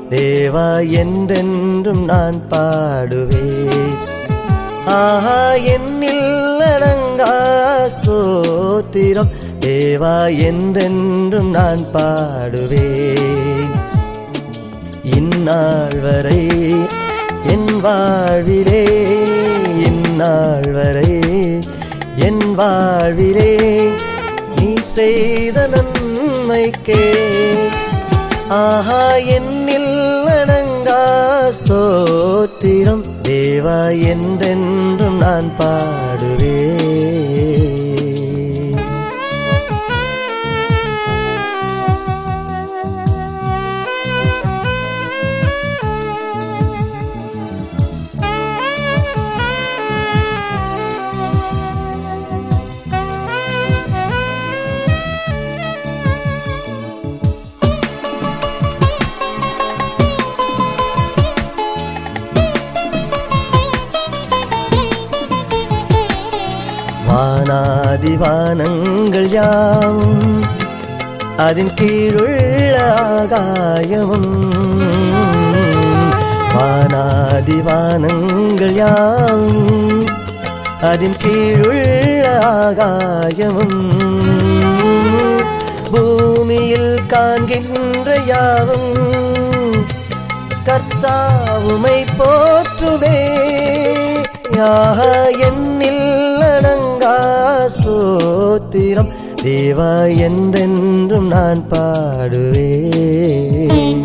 தேவா என்றென்றும் நான் பாடுவேன் ஆஹா என்னில் அடங்கா ஸ்தோத்திரம் தேவா என்றென்றும் நான் பாடுவேன் இந்நாள் வரை என் வாழ்விலே இந்நாள் வரை என் வாழ்விலே நீ செய்த நன்மைக்கே ஆஹா என்னில் அடங்கா ஸ்தோத்திரம் தேவா என்றென்றும் நான் பாடுவேன் வானாதிவானங்கள் யாவும் அதன் கீழுள்ள ஆகாயமும் வானாதிவானங்கள் யாவும் அதன் கீழுள்ள ஆகாயமும் பூமியில் காண்கின்ற யாவும் கர்த்தாவுமை போற்றுவே யாக என்னில் அடங்கா ஸ்தோத்திரம் தேவா என்றென்றும் நான் பாடுவேன்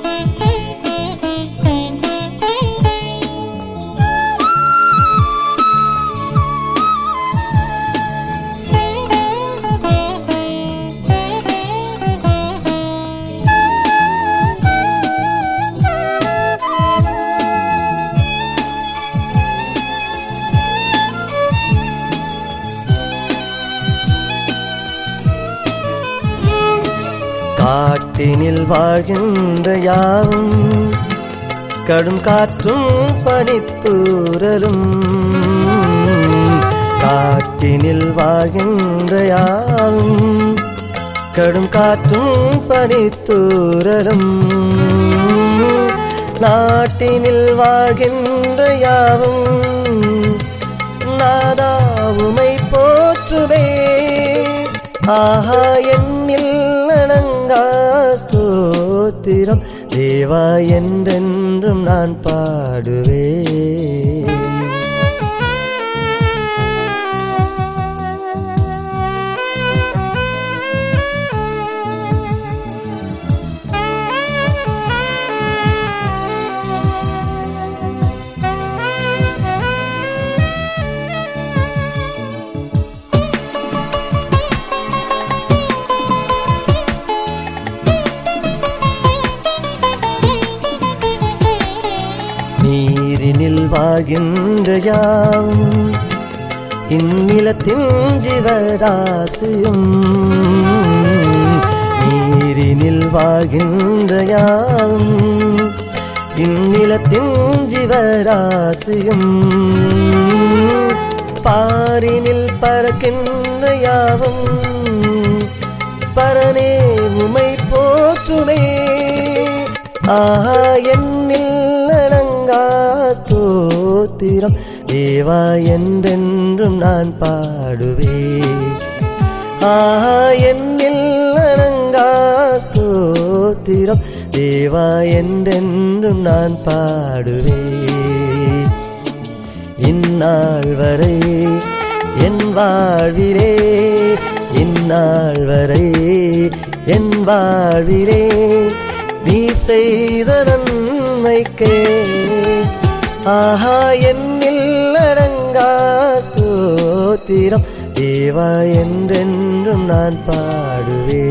காட்டினில் வாழ்கின்ற யாவும் கடும் காற்றும் பனித்தூரலும் காட்டினில் வாழ்கின்ற யாவும் கடும் காற்றும் பனித்தூரலும் நாட்டினில் வாழ்கின்ற யாவும் நாதாவுமை போற்றுவே ஆஹா என்னில் அடங்கா ஸ்தோத்திரம் தேவா என்றென்றும் நான் பாடுவேன் நீரினில் வாழ்கின்ற யாவும் இந்நிலத்தின் ஜீவராசியும் நீரினில் வாழ்கின்ற யாவும் இந்நிலத்தின் ஜீவராசியும் பாரினில் பறக்கின்ற யாவும் பரனே உமை போற்றுமே ஆஹா என்னில் அடங்கா ஸ்தோத்திரம் தேவா என்றென்றும் நான் பாடுவேன் ஆஹா என்னில் அடங்கா ஸ்தோத்திரம் தேவா என்றென்றும் நான் பாடுவேன் இந்நாள் வரை என் வாழ்விலே இந்நாள் வரை என் வாழ்விலே நீ செய்த நன்மைக்கே ஆஹா என்னில் அடங்கா ஸ்தோத்திரம் தேவா என்றென்றும் நான் பாடுவேன்